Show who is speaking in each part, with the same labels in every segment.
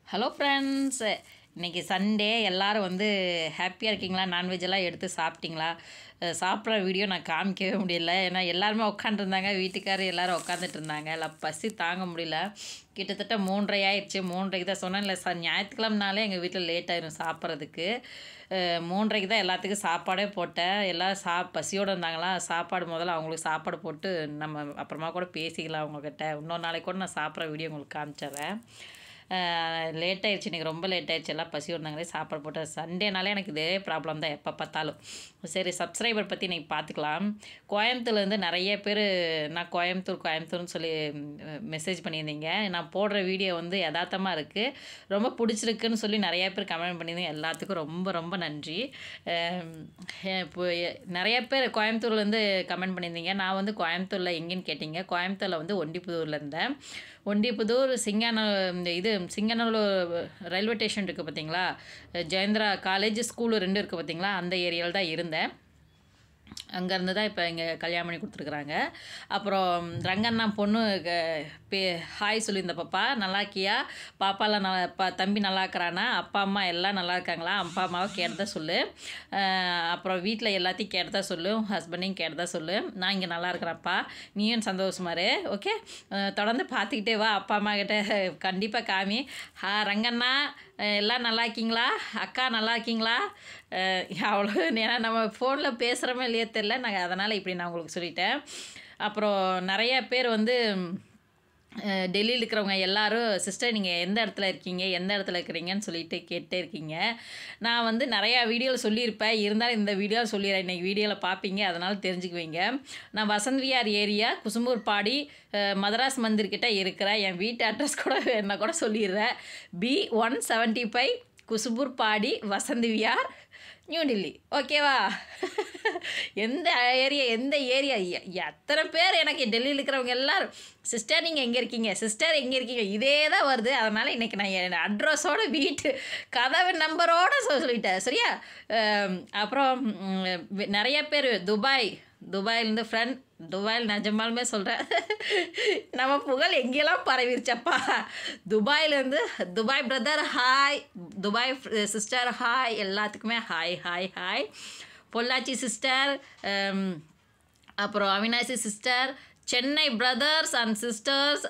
Speaker 1: hello friends இன்றைக்கி Sunday எல்லோரும் வந்து ஹாப்பியாக இருக்கீங்களா நான்வெஜ் எல்லாம் எடுத்து சாப்பிட்டீங்களா அஹ் சாப்பிட்ற வீடியோ நான் காமிக்கவே முடியல ஏன்னா எல்லாருமே உட்காந்துருந்தாங்க வீட்டுக்காரர் எல்லோரும் உட்காந்துட்டு இருந்தாங்க எல்லாம் பசி தாங்க முடியல கிட்டத்தட்ட மூன்றரை ஆயிடுச்சு மூன்றரைக்கு தான் சொன்னேன்ல சார் ஞாயிற்றுக்கிழமனாலே எங்கள் வீட்டில் லேட் ஆயிரும் சாப்பிட்றதுக்கு அஹ் மூன்றரைக்கு தான் எல்லாத்துக்கும் சாப்பாடே போட்டேன் எல்லோரும் சா பசியோடு இருந்தாங்களா சாப்பாடு முதல்ல அவங்களுக்கு சாப்பாடு போட்டு நம்ம அப்புறமா கூட பேசிக்கலாம் அவங்கக்கிட்ட இன்னொரு நாளைக்கு கூட நான் சாப்பிட்ற வீடியோ உங்களுக்கு காமிச்சிட்றேன் லேட் ஆயிடுச்சு இன்றைக்கி ரொம்ப லேட் ஆயிடுச்சு எல்லாம் பசி வந்தாங்களே சாப்பாடு போட்டு சண்டேனாலே எனக்கு இதே ப்ராப்ளம் தான் எப்போ பார்த்தாலும் சரி சப்ஸ்கிரைபர் பற்றி இன்றைக்கி பார்த்துக்கலாம் கோயம்புத்தூர்லேருந்து நிறைய பேர் நான் கோயம்புத்தூர் கோயம்புத்தூர்னு சொல்லி மெசேஜ் பண்ணியிருந்தீங்க நான் போடுற வீடியோ வந்து யதார்த்தமாக இருக்குது ரொம்ப பிடிச்சிருக்குன்னு சொல்லி நிறைய பேர் கமெண்ட் பண்ணியிருந்தீங்க எல்லாத்துக்கும் ரொம்ப ரொம்ப நன்றி அஹ் இப்போ நிறைய பேர் கோயம்புத்தூர்லேருந்து கமெண்ட் பண்ணியிருந்தீங்க நான் வந்து கோயம்புத்தூரில் எங்கேன்னு கேட்டிங்க கோயம்புத்தூரில் வந்து ஒண்டிப்புதூரில் இருந்தேன் ஒண்டிப்புதூர் சிங்கான இந்த இது சிங்கநல்லூர் ரயில்வே ஸ்டேஷன் இருக்குது பார்த்தீங்களா ஜெயந்திரா காலேஜ் ஸ்கூலு ரெண்டு இருக்குது பார்த்தீங்களா அந்த ஏரியாவில் தான் இருந்தேன் அங்கேருந்து தான் இப்போ இங்கே கல்யாணம் பண்ணி கொடுத்துருக்குறாங்க அப்புறம் ரங்கண்ணா பொண்ணு க- பே ஹாய் சொல்லியிருந்த பாப்பா நல்லா இருக்கியா பாப்பாலாம் நல்லா பா தம்பி நல்லா இருக்கிறானா அப்பா அம்மா எல்லாம் நல்லா இருக்காங்களா அப்பா அம்மாவை கேட்டதா சொல்லு அஹ் அப்புறம் வீட்டில் எல்லாத்தையும் கேட்டதா சொல்லு ஹஸ்பண்டையும் கேட்டதா சொல்லு நான் இங்கே நல்லா இருக்கிறேன்ப்பா நீயும் சந்தோஷமா இரு ஓகே அஹ் தொடர்ந்து பார்த்துக்கிட்டே வா அப்பா அம்மா கிட்ட கண்டிப்பாக காமி ஹா ரங்கண்ணா அஹ் எல்லாம் நல்லா இருக்கீங்களா அக்கா நல்லா இருக்கீங்களா அஹ் அவ்வளோ ஏன்னா நம்ம ஃபோனில் பேசுகிறோமே இல்லையே தெரில நாங்கள் அதனால் இப்படி நான் உங்களுக்கு சொல்லிட்டேன் அப்புறம் நிறைய பேர் வந்து அஹ் டெல்லியில் இருக்கிறவங்க எல்லாரும் சிஸ்டர் நீங்கள் எந்த இடத்துல இருக்கீங்க எந்த இடத்துல இருக்கிறீங்கன்னு சொல்லிட்டு கேட்டே இருக்கீங்க நான் வந்து நிறையா வீடியோவில் சொல்லியிருப்பேன் இருந்தாலும் இந்த வீடியோவில் சொல்லிடுறேன் இன்றைக்கி வீடியோவில் பார்ப்பீங்க அதனால் தெரிஞ்சுக்குவீங்க நான் வசந்த்வியார் ஏரியா குசும்பூர் பாடி அஹ் மதராஸ் மந்திர் கிட்ட இருக்கிறேன் என் வீட்டு அட்ரஸ் கூட என்ன கூட சொல்லிடுறேன் பி ஒன் செவன்ட்டி ஃபைவ் குசும்பூர் பாடி வசந்த் வியார் நியூ டெல்லி ஓகேவா எந்த ஏரியா எந்த ஏரியா எத்தனை பேர் எனக்கு டெல்லியில் இருக்கிறவங்க எல்லாரும் சிஸ்டர் நீங்கள் எங்கே இருக்கீங்க சிஸ்டர் எங்கே இருக்கீங்க இதே தான் வருது அதனால் இன்றைக்கி நான் என் அட்ரஸோட வீட்டு கதவு நம்பரோட சொல்லிட்டேன் சரியா அம், அப்புறம் ம், நிறைய பேர் துபாய் துபாயிலேருந்து ஃப்ரெண்ட் துபாயில் நிஜமாலுமே சொல்கிறேன் நம்ம புகழ் எங்கெல்லாம் பரவிருச்சப்பா துபாயிலேருந்து Dubai brother hi Dubai sister hi எல்லாத்துக்குமே hi hi hi Pollachi sister அப்புறம் Avinashi sister Chennai brothers and sisters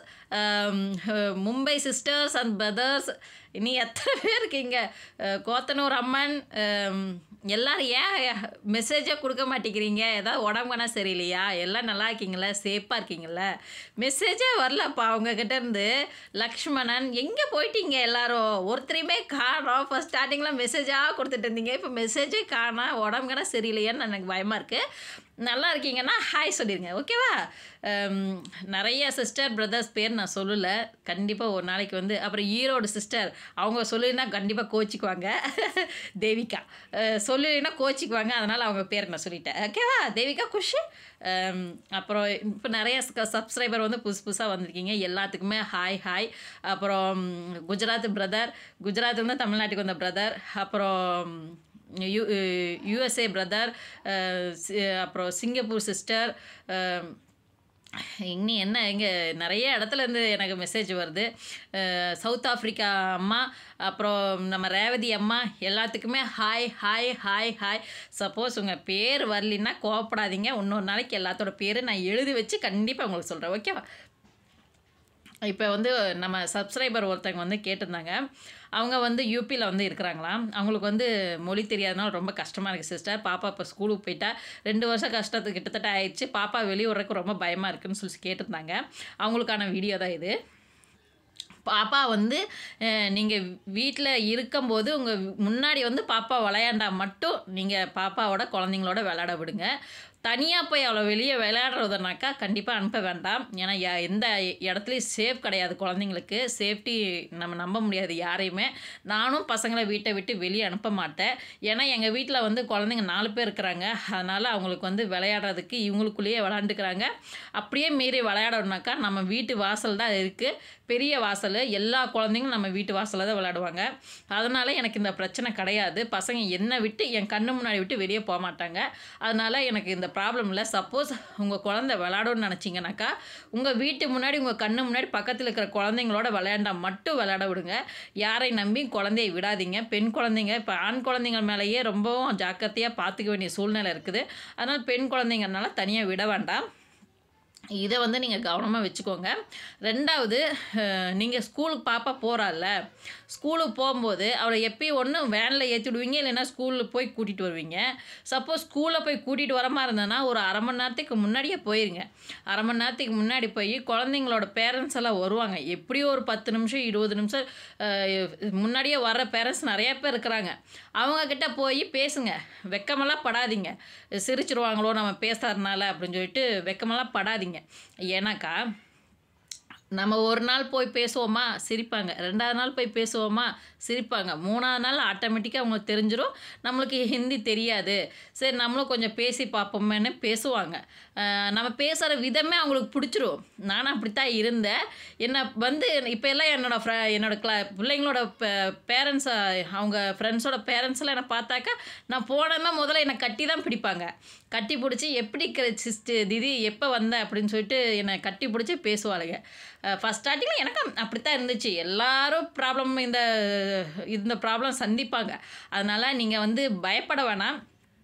Speaker 1: Mumbai sisters and brothers இனி எத்தனை பேர் இருக்கீங்க அஹ், கோத்தனூர் அம்மன் அம், எல்லாரும் ஏன் மெசேஜே கொடுக்க மாட்டேங்கிறீங்க ஏதாவது உடம்புனா சரியில்லையா எல்லாம் நல்லா இருக்கீங்களா சேஃபாக இருக்கீங்கள மெசேஜே வரலப்பா அவங்கக்கிட்ட இருந்து லக்ஷ்மணன் எங்கே போயிட்டீங்க எல்லாரும் ஒருத்தரையுமே காணோம் ஃபஸ்ட் ஸ்டார்டிங்கில் மெசேஜாக கொடுத்துட்டு இருந்தீங்க இப்போ மெசேஜே காணோம் உடம்புனா சரியில்லையான்னு எனக்கு பயமாக இருக்குது நல்லா இருக்கீங்கன்னா ஹாய் சொல்லிடுங்க ஓகேவா அம், நிறைய சிஸ்டர் பிரதர்ஸ் பேர் நான் சொல்லலை கண்டிப்பாக ஒரு நாளைக்கு வந்து அப்புறம் ஈரோடு சிஸ்டர் அவங்க சொல்லினா கண்டிப்பாக கோச்சிக்குவாங்க தேவிகா அஹ், சொல்லலைன்னா கோச்சிக்குவாங்க அதனால் அவங்க பேர் நான் சொல்லிட்டேன் ஓகேவா தேவிகா குஷ் அம், அப்புறம் இப்போ நிறைய சப்ஸ்கிரைபர் வந்து புதுசு புதுசாக வந்திருக்கீங்க எல்லாத்துக்குமே ஹாய் ஹாய் அப்புறம் குஜராத் பிரதர் குஜராத் வந்து தமிழ்நாட்டுக்கு வந்த பிரதர் அப்புறம் யூ யூஎஸ்ஏ பிரதர் அப்புறம் சிங்கப்பூர் சிஸ்டர் இன்னி என்ன இங்கே நிறைய இடத்துல இருந்து எனக்கு மெசேஜ் வருது அஹ், சவுத் ஆஃப்ரிக்கா அம்மா அப்புறம் நம்ம ரேவதி அம்மா எல்லாத்துக்குமே hi hi hi hi suppose உங்கள் பேர் வரலின்னா கோவப்படாதீங்க இன்னொரு நாளைக்கு எல்லாத்தோட பேர் நான் எழுதி வச்சு கண்டிப்பாக உங்களுக்கு சொல்கிறேன் ஓகேவா இப்போ வந்து நம்ம சப்ஸ்கிரைபர் ஒருத்தவங்க வந்து கேட்டிருந்தாங்க அவங்க வந்து யூபியில் வந்து இருக்கிறாங்களாம் அவங்களுக்கு வந்து மொழி தெரியாதனால ரொம்ப கஷ்டமாக இருக்குது சிஸ்டர் பாப்பா இப்போ ஸ்கூலுக்கு போயிட்டா ரெண்டு வருஷம் கஷ்டத்துக்கு கிட்டத்தட்ட ஆயிடுச்சு பாப்பா வெளியே வர்றதுக்கு ரொம்ப பயமாக இருக்குன்னு சொல்லி கேட்டிருந்தாங்க அவங்களுக்கான வீடியோ தான் இது பாப்பா வந்து நீங்கள் வீட்டில் இருக்கும்போது உங்கள் முன்னாடி வந்து பாப்பா விளையாண்டா மட்டும் நீங்கள் பாப்பாவோட குழந்தைங்களோட விளையாட விடுங்க தனியாக போய் அவ்வளோ வெளியே விளையாடுறதுனாக்கா கண்டிப்பாக அனுப்ப வேண்டாம் ஏன்னா யா- எந்த இடத்துலையும் சேஃப் கிடையாது குழந்தைங்களுக்கு சேஃப்டி நம்ம நம்ப முடியாது யாரையுமே நானும் பசங்களை வீட்டை விட்டு வெளியே அனுப்ப மாட்டேன் ஏன்னா எங்கள் வீட்டில் வந்து குழந்தைங்க நாலு பேர் இருக்கிறாங்க அதனால் அவங்களுக்கு வந்து விளையாடுறதுக்கு இவங்களுக்குள்ளேயே விளாண்டுக்கிறாங்க அப்படியே மீறி விளையாடணுனாக்கா நம்ம வீட்டு வாசல் தான் இருக்குது பெரிய வாசல் எல்லா குழந்தைங்களும் நம்ம வீட்டு வாசலில் தான் விளையாடுவாங்க அதனால் எனக்கு இந்த பிரச்சனை கிடையாது பசங்க என்னை விட்டு என் கண்ணு முன்னாடி விட்டு வெளியே போக மாட்டாங்க அதனால் எனக்கு இந்த ப்ராப்ளம் இல்லை சப்போஸ் உங்கள் குழந்தை விளையாடணும்னு நினச்சிங்கனாக்கா உங்கள் வீட்டு முன்னாடி உங்கள் கண்ணு முன்னாடி பக்கத்தில் இருக்கிற குழந்தைங்களோட விளையாண்டா மட்டும் விளையாட விடுங்க யாரை நம்பி குழந்தைய விடாதீங்க பெண் குழந்தைங்க இப்போ ஆண் குழந்தைங்க மேலேயே ரொம்பவும் ஜாக்கிரதையாக பார்த்துக்க வேண்டிய சூழ்நிலை இருக்குது அதனால் பெண் குழந்தைங்கனால தனியாக விட வேண்டாம் இதை வந்து நீங்கள் கவனமாக வச்சுக்கோங்க ரெண்டாவது நீங்கள் ஸ்கூலுக்கு பாப்பா போகிறாள்ல ஸ்கூலுக்கு போகும்போது அவளை எப்பயும் ஒன்று வேனில் ஏற்றி விடுவீங்க இல்லைன்னா ஸ்கூலில் போய் கூட்டிகிட்டு வருவீங்க சப்போஸ் ஸ்கூலில் போய் கூட்டிகிட்டு வர மாதிரி இருந்ததுன்னா ஒரு அரை மணி நேரத்துக்கு முன்னாடியே போயிருங்க அரை மணி நேரத்துக்கு முன்னாடி போய் குழந்தைங்களோட பேரண்ட்ஸ் எல்லாம் வருவாங்க எப்படியும் ஒரு பத்து நிமிஷம் இருபது நிமிஷம் அஹ், முன்னாடியே வர்ற பேரண்ட்ஸ் நிறைய பேர் இருக்கிறாங்க அவங்கக்கிட்ட போய் பேசுங்க வெக்கமெல்லாம் படாதீங்க சிரிச்சிருவாங்களோ நம்ம பேசுறதுனால அப்படின்னு சொல்லிட்டு வெக்கமெல்லாம் படாதீங்க ஏன்னாக்கா நம்ம ஒரு நாள் போய் பேசுவோமா சிரிப்பாங்க ரெண்டாவது நாள் போய் பேசுவோமா சிரிப்பாங்க மூணாவது நாள் ஆட்டோமேட்டிக்காக அவங்களுக்கு தெரிஞ்சிடும் நம்மளுக்கு ஹிந்தி தெரியாது சரி நம்மளும் கொஞ்சம் பேசி பார்ப்போமேன்னு பேசுவாங்க அஹ் நம்ம பேசுகிற விதமே அவங்களுக்கு பிடிச்சிரும் நானும் அப்படித்தான் இருந்தேன் என்னை வந்து இப்போ எல்லாம் என்னோட ஃப்ர என்னோட கிளா பிள்ளைங்களோட பேரண்ட்ஸ் அவங்க ஃப்ரெண்ட்ஸோட பேரண்ட்ஸ் எல்லாம் என்னை பார்த்தாக்கா நான் போனேன்னா முதல்ல என்னை கட்டி தான் பிடிப்பாங்க கட்டி பிடிச்சி எப்படி சிஸ்ட்டு திதி எப்போ வந்த அப்படின்னு சொல்லிட்டு என்னை கட்டி பிடிச்சி பேசுவாளுங்க ஃபஸ்ட் ஸ்டார்டிங்கில் எனக்கு அப்படித்தான் இருந்துச்சு எல்லாரும் ப்ராப்ளம் இந்த இந்த ப்ராப்ளம் சந்திப்பாங்க அதனால் நீங்கள் வந்து பயப்பட வேணாம்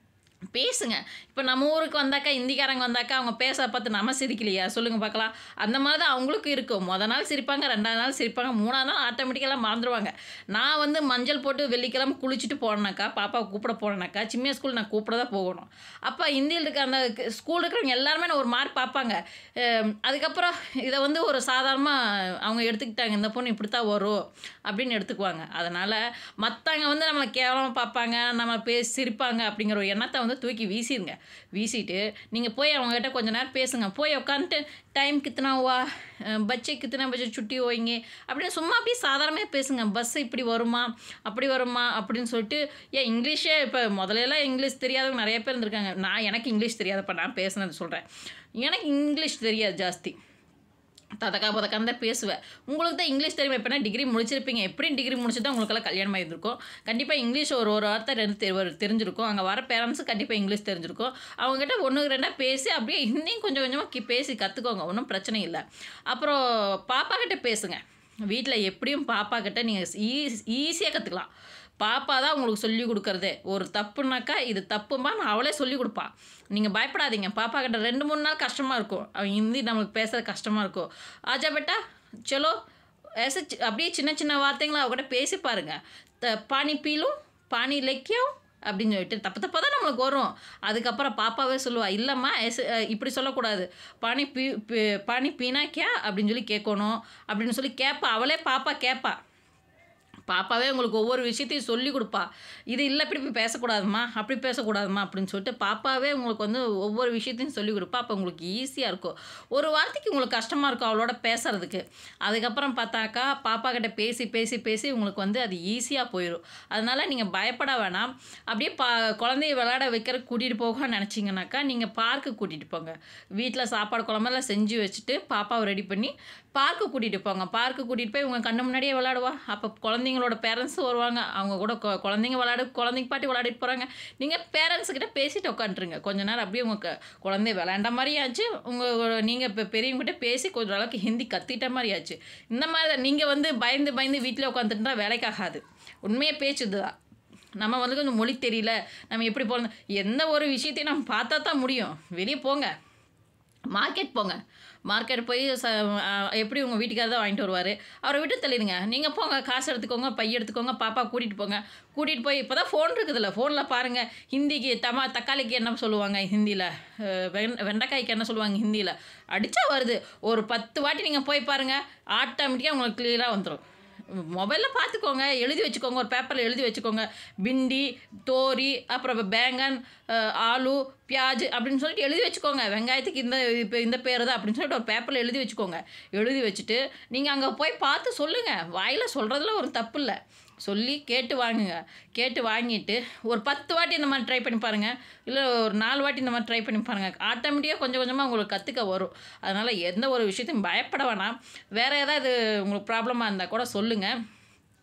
Speaker 1: பேசுங்க இப்போ நம்ம ஊருக்கு வந்தாக்கா இந்திக்காரங்க வந்தாக்கா அவங்க பேச பார்த்து நம்ம சிரிக்கலையா சொல்லுங்கள் பார்க்கலாம் அந்த மாதிரி தான் அவங்களுக்கும் இருக்கும் மொதல் நாள் சிரிப்பாங்க ரெண்டாவது நாள் சிரிப்பாங்க மூணாவது நாள் ஆட்டோமேட்டிக்கலாக மறந்துடுவாங்க நான் வந்து மஞ்சள் போட்டு வெள்ளிக்கிழமை குளிச்சுட்டு போனேனாக்கா பாப்பாவை கூப்பிட போனேனாக்கா சின்ன ஸ்கூல் நான் கூப்பிட தான் போகணும் அப்போ இந்தியில் இருக்க அந்த ஸ்கூல் இருக்கிறவங்க எல்லாருமே நான் ஒரு மார்க் பார்ப்பாங்க அஹ் அதுக்கப்புறம் இதை வந்து ஒரு சாதாரணமாக அவங்க எடுத்துக்கிட்டாங்க இந்த பொண்ணு இப்படி தான் வரும் அப்படின்னு எடுத்துக்குவாங்க அதனால் மற்றவங்க வந்து நம்மளை கேவலமாக பார்ப்பாங்க நம்ம பேசி சிரிப்பாங்க அப்படிங்கிற ஒரு எண்ணத்தை வந்து தூக்கி வீசிடுங்க வீசிட்டு நீங்கள் போய் அவங்ககிட்ட கொஞ்ச நேரம் பேசுங்க போய் உட்காந்துட்டு டைம் கித்தனா हुआ பச்சை கித்தனா பச்சை சுட்டி ஓய்ங்க அப்படின்னு சும்மா அப்படியே சாதாரணமாக பேசுங்க பஸ் இப்படி வருமா அப்படி வருமா அப்படின்னு சொல்லிட்டு ஏன் இங்கிலீஷே இப்போ முதல்ல இங்கிலீஷ் தெரியாதவங்க நிறைய பேர் இருந்திருக்காங்க நான் எனக்கு இங்கிலீஷ் தெரியாதப்ப நான் பேசுனது சொல்கிறேன் எனக்கு இங்கிலீஷ் தெரியாது ஜாஸ்தி ததக்கா பதக்கான்னு தான் பேசுவேன் உங்களுக்கு தான் இங்கிலீஷ் தெரியும் எப்படின்னா டிகிரி முடிச்சிருப்பீங்க எப்படியும் டிகிரி முடிச்சு தான் உங்களுக்கெல்லாம் கல்யாணம் ஆகிருக்கும் கண்டிப்பாக இங்கிலீஷ் ஒரு ஒரு வார்த்தை ரெண்டு தெரி ஒரு தெரிஞ்சிருக்கும் அங்கே வர பேரண்ட்ஸும் கண்டிப்பாக இங்கிலீஷ் தெரிஞ்சிருக்கும் அவங்ககிட்ட ஒன்று ரெண்டாக பேசி அப்படியே ஹிந்தியும் கொஞ்சம் கொஞ்சமாக கி பேசி கற்றுக்கோங்க ஒன்றும் பிரச்சனை இல்லை அப்புறம் பாப்பா கிட்ட பேசுங்க வீட்டில் எப்படியும் பாப்பா கிட்ட நீங்கள் ஈஸ் ஈஸியாக கற்றுக்கலாம் பாப்பா தான் உங்களுக்கு சொல்லி கொடுக்கறதே ஒரு தப்புனாக்கா இது தப்புமா நான் அவளே சொல்லி கொடுப்பா நீங்கள் பயப்படாதீங்க பாப்பா கிட்ட ரெண்டு மூணு நாள் கஷ்டமாக இருக்கும் அவன் ஹிந்தி நம்மளுக்கு பேசுறது கஷ்டமாக இருக்கும் ஆஜா பேட்டா சலோ ऐसे சி- அப்படியே சின்ன சின்ன வார்த்தைங்களை அவகிட்ட பேசி பாருங்க த பானி பீலும் பானி லெக்கியும் அப்படின்னு சொல்லிட்டு தப்பு தப்பாக தான் நம்மளுக்கு வரும் அதுக்கப்புறம் பாப்பாவே சொல்லுவா இல்லைம்மா எஸ் அஹ் இப்படி சொல்லக்கூடாது பானி பீ பீ- பானி பீனா கியா அப்படின்னு சொல்லி கேட்கணும் அப்படின்னு சொல்லி கேட்பா அவளே பாப்பா கேட்பா பாப்பாவே உங்களுக்கு ஒவ்வொரு விஷயத்தையும் சொல்லி கொடுப்பா இது இல்லை இப்படி இப்படி பேசக்கூடாதும்மா அப்படி பேசக்கூடாதும்மா அப்படின்னு சொல்லிட்டு பாப்பாவே உங்களுக்கு வந்து ஒவ்வொரு விஷயத்தையும் சொல்லி கொடுப்பா அப்போ உங்களுக்கு ஈஸியாக இருக்கும் ஒரு வார்த்தைக்கு உங்களுக்கு கஷ்டமாக இருக்கும் அவளோட பேசுறதுக்கு அதுக்கப்புறம் பார்த்தாக்கா பாப்பா கிட்ட பேசி பேசி பேசி உங்களுக்கு வந்து அது ஈஸியாக போயிடும் அதனால் நீங்கள் பயப்பட வேணாம் அப்படியே பா குழந்தைய விளையாட வைக்கிற கூட்டிகிட்டு போக நினச்சிங்கனாக்கா நீங்கள் பார்க்கு கூட்டிகிட்டு போங்க வீட்டில் சாப்பாடு குழம்பெல்லாம் செஞ்சு வச்சுட்டு பாப்பாவை ரெடி பண்ணி பார்க்கு கூட்டிகிட்டு போங்க பார்க்கு கூட்டிகிட்டு போய் உங்கள் கண்ணு முன்னாடியே விளையாடுவா அப்போ குழந்தைங்களோட பேரண்ட்ஸும் வருவாங்க அவங்க கூட கொ- குழந்தைங்க விளையாடு குழந்தைங்க பாட்டி விளையாடிட்டு போகிறாங்க நீங்கள் பேரண்ட்ஸுக்கிட்ட பேசிட்டு உட்காந்துருங்க கொஞ்ச நேரம் அப்படியே உங்கள் க- குழந்தை விளையாண்ட மாதிரி ஆச்சு உங்கள் நீங்கள் இப்போ பெரியவங்ககிட்ட பேசி கொஞ்சம் அளவுக்கு ஹிந்தி கற்றுக்கிட்ட மாதிரி ஆச்சு இந்த மாதிரி தான் நீங்கள் வந்து பயந்து பயந்து வீட்டில் உட்காந்துட்டு தான் வேலைக்காகாது உண்மையாக பேச்சு இதுதான் நம்ம வந்து கொஞ்சம் மொழி தெரியல நம்ம எப்படி போகிறது எந்த ஒரு விஷயத்தையும் நம்ம பார்த்தா தான் முடியும் வெளியே போங்க மார்க்கெட் போங்க மார்க்கெட் போய் ச ஆ, எப்படி உங்கள் வீட்டுக்காரர் தான் வாங்கிட்டு வருவார் அவரை விட்டு தள்ளிடுங்க நீங்கள் போங்க காசு எடுத்துக்கோங்க பை எடுத்துக்கோங்க பாப்பா கூட்டிகிட்டு போங்க கூட்டிகிட்டு போய் இப்போ தான் ஃபோன் இருக்குதுல்ல ஃபோனில் பாருங்கள் ஹிந்திக்கு தமா தக்காளிக்கு என்ன சொல்லுவாங்க ஹிந்தியில் வெண் வெண்டைக்காய்க்கு என்ன சொல்லுவாங்க ஹிந்தியில் அடித்தா வருது ஒரு பத்து வாட்டி நீங்கள் போய் பாருங்கள் ஆட்டோமேட்டிக்காக உங்களுக்கு கிளியராக வந்துடும் மொபைலில் பார்த்துக்கோங்க எழுதி வச்சுக்கோங்க ஒரு பேப்பரில் எழுதி வச்சுக்கோங்க பிண்டி தோரி அப்புறம் பேங்கன் அஹ், ஆலு பியாஜ் அப்படின்னு சொல்லிட்டு எழுதி வச்சுக்கோங்க வெங்காயத்துக்கு இந்த இப்போ இந்த பேர் தான் அப்படின்னு சொல்லிட்டு ஒரு பேப்பரில் எழுதி வச்சுக்கோங்க எழுதி வச்சுட்டு நீங்கள் அங்கே போய் பார்த்து சொல்லுங்கள் வாயில் சொல்கிறதுல ஒரு தப்பு இல்லை சொல்லி கேட்டு வாங்குங்க கேட்டு வாங்கிட்டு ஒரு பத்து வாட்டி இந்த மாதிரி ட்ரை பண்ணி பாருங்கள் இல்லை ஒரு நாலு வாட்டி இந்த மாதிரி ட்ரை பண்ணி பாருங்கள் ஆட்டோமேட்டிக்காக கொஞ்சம் கொஞ்சமாக உங்களுக்கு கற்றுக்க வரும் அதனால் எந்த ஒரு விஷயத்தையும் பயப்பட வேணாம் வேறு ஏதாவது உங்களுக்கு ப்ராப்ளமாக இருந்தால் கூட சொல்லுங்கள்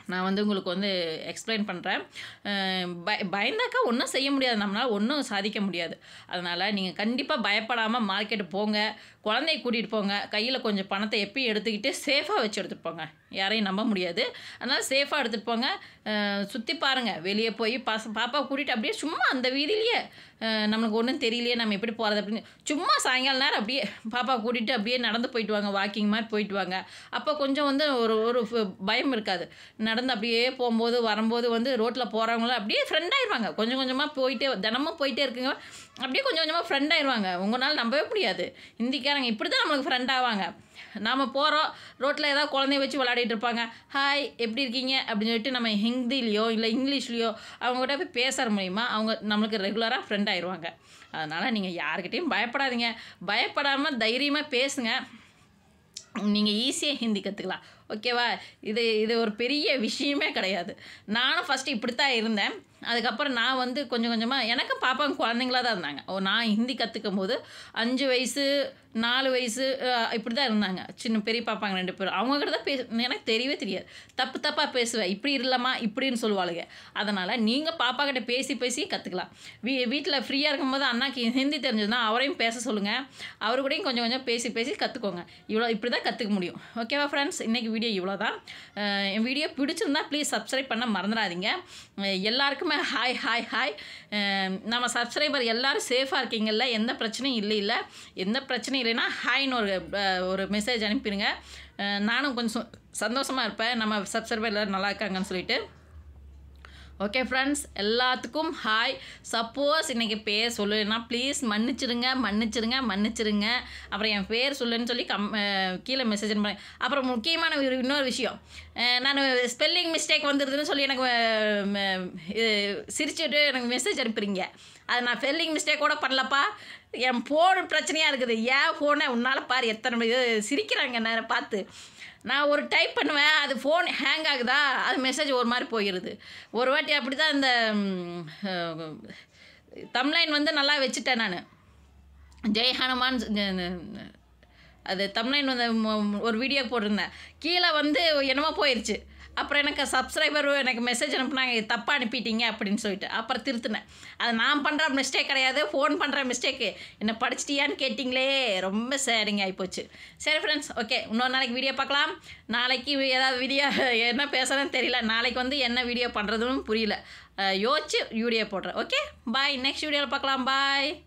Speaker 1: நான் வந்து உங்களுக்கு வந்து எக்ஸ்பிளைன் பண்ணுறேன் பய பயந்தாக்கா ஒன்றும் செய்ய முடியாது நம்மளால் ஒன்றும் சாதிக்க முடியாது அதனால் நீங்கள் கண்டிப்பாக பயப்படாமல் மார்க்கெட்டு போங்க குழந்தைய கூட்டிகிட்டு போங்க கையில் கொஞ்சம் பணத்தை எப்பயும் எடுத்துக்கிட்டு சேஃபாக வச்சு எடுத்துகிட்டு போங்க யாரையும் நம்ப முடியாது அதனால் சேஃபாக எடுத்துகிட்டு போங்க சுற்றி பாருங்கள் வெளியே போய் பாச பாப்பா கூட்டிகிட்டு அப்படியே சும்மா அந்த வீதியிலேயே அஹ், நம்மளுக்கு ஒன்றும் தெரியலையே நம்ம எப்படி போகிறது அப்படின்னு சும்மா சாயங்கால நேரம் அப்படியே பாப்பா கூட்டிகிட்டு அப்படியே நடந்து போயிட்டு வாங்க வாக்கிங் மாதிரி போயிட்டு வாங்க அப்போ கொஞ்சம் வந்து ஒரு ஒரு ஃப- பயம் இருக்காது நடந்து அப்படியே போகும்போது வரும்போது வந்து ரோட்டில் போகிறவங்களும் அப்படியே ஃப்ரெண்ட் ஆயிடுவாங்க கொஞ்சம் கொஞ்சமாக போயிட்டே தினமும் போயிட்டே இருக்குங்க அப்படியே கொஞ்சம் கொஞ்சமாக ஃப்ரெண்ட் ஆயிடுவாங்க உங்களால் நம்பவே முடியாது ஹிந்திக்காரங்க இப்படி தான் நம்மளுக்கு ஃப்ரெண்ட் ஆவாங்க நாம் போகிறோம் ரோட்டில் ஏதாவது குழந்தைய வச்சு விளையாடிட்டு இருப்பாங்க ஹாய் எப்படி இருக்கீங்க அப்படின்னு சொல்லிட்டு நம்ம ஹிந்திலேயோ இல்லை இங்கிலீஷ்லேயோ அவங்ககிட்ட போய் பேசுகிற மூலிமா அவங்க நம்மளுக்கு ரெகுலராக ஃப்ரெண்ட் ஆயிடுவாங்க அதனால் நீங்கள் யாருக்கிட்டையும் பயப்படாதீங்க பயப்படாமல் தைரியமாக பேசுங்க நீங்கள் ஈஸியாக ஹிந்தி கற்றுக்கலாம் ஓகேவா இது இது ஒரு பெரிய விஷயமே கிடையாது நானும் ஃபஸ்ட்டு இப்படித்தான் இருந்தேன் அதுக்கப்புறம் நான் வந்து கொஞ்சம் கொஞ்சமாக எனக்கும் பாப்பாங்க குழந்தைங்களா தான் இருந்தாங்க ஓ நான் ஹிந்தி கற்றுக்கும் போது அஞ்சு வயசு நாலு வயசு அஹ், இப்படி தான் இருந்தாங்க சின்ன பெரிய பாப்பாங்க ரெண்டு பேரும் அவங்கக்கிட்ட தான் பேச எனக்கு தெரியவே தெரியாது தப்பு தப்பாக பேசுவேன் இப்படி இல்லைம்மா இப்படின்னு சொல்லுவாளுங்க அதனால் நீங்கள் பாப்பா கிட்ட பேசி பேசி கற்றுக்கலாம் வீ வீட்டில் ஃப்ரீயாக இருக்கும்போது அண்ணாக்கு ஹிந்தி தெரிஞ்சதுன்னா அவரையும் பேச சொல்லுங்கள் அவரு கூடயும் கொஞ்சம் கொஞ்சம் பேசி பேசி கற்றுக்கோங்க இவ்வளோ இப்படி தான் கற்றுக்க முடியும் ஓகேவா ஃப்ரெண்ட்ஸ் இன்றைக்கி வீடியோ இவ்வளோ தான் என் வீடியோ பிடிச்சிருந்தா ப்ளீஸ் சப்ஸ்கிரைப் பண்ண மறந்துடாதீங்க அஹ் எல்லாருக்குமே ஹாய் ஹாய் ஹாய் நம்ம சப்ஸ்கிரைபர் எல்லாரும் சேஃபாக இருக்கீங்கல்ல எந்த பிரச்சனையும் இல்லை இல்லை எந்த பிரச்சனையும் இல்லைன்னா ஹாய்னு ஒரு அஹ், ஒரு மெசேஜ் அனுப்பிடுங்க அஹ், நானும் கொஞ்சம் சந்தோஷமாக இருப்பேன் நம்ம சப்ஸ்கிரைபர் எல்லோரும் நல்லா இருக்காங்கன்னு சொல்லிட்டு ஓகே ஃப்ரெண்ட்ஸ் எல்லாத்துக்கும் ஹாய் சப்போஸ் இன்றைக்கி பேர் சொல்லுன்னா ப்ளீஸ் மன்னிச்சிடுங்க மன்னிச்சிடுங்க மன்னிச்சிடுங்க அப்புறம் என் பேர் சொல்லுன்னு சொல்லி கம் அஹ் கீழே மெசேஜ் பண்ணேன் அப்புறம் முக்கியமான ஒரு இன்னொரு விஷயம் நான் ஸ்பெல்லிங் மிஸ்டேக் வந்துடுதுன்னு சொல்லி எனக்கு அஹ், ம- இது சிரிச்சுட்டு எனக்கு மெசேஜ் அனுப்புறீங்க அது நான் ஸ்பெல்லிங் மிஸ்டேக் கூட பண்ணலப்பா என் ஃபோன் பிரச்சனையாக இருக்குது ஏன் ஃபோனை உன்னால் பாரு எத்தனை இது சிரிக்கிறாங்க நான் பார்த்து நான் ஒரு டைப் பண்ணுவேன் அது ஃபோன் ஹேங் ஆகுதா அது மெசேஜ் ஒரு மாதிரி போயிடுது ஒரு வாட்டி அப்படி தான் இந்த தம்லைன் வந்து நல்லா வச்சுட்டேன் நான் ஜெய் ஹனுமான் ஜ- அது தம்லைன் வந்து ம- ஒரு வீடியோ போட்டிருந்தேன் கீழே வந்து என்னமோ போயிடுச்சு அப்புறம் எனக்கு சப்ஸ்கிரைபரும் எனக்கு மெசேஜ் அனுப்புனாங்க இது தப்பாக அனுப்பிட்டீங்க அப்படின்னு சொல்லிட்டு அப்புறம் திருத்தினேன் அது நான் பண்ணுற மிஸ்டேக் கிடையாது ஃபோன் பண்ணுற மிஸ்டேக்கு என்ன படிச்சிட்டியான்னு கேட்டிங்களே ரொம்ப சேரிங்க ஆகிப்போச்சு சரி ஃப்ரெண்ட்ஸ் ஓகே இன்னொரு நாளைக்கு வீடியோ பார்க்கலாம் நாளைக்கு ஏதாவது வீடியோ என்ன பேசுகிறேன்னு தெரியல நாளைக்கு வந்து என்ன வீடியோ பண்ணுறதுன்னு புரியல அஹ் யோசிச்சு வீடியோ போடுறேன் ஓகே பாய் நெக்ஸ்ட் வீடியோவில் பார்க்கலாம் பாய்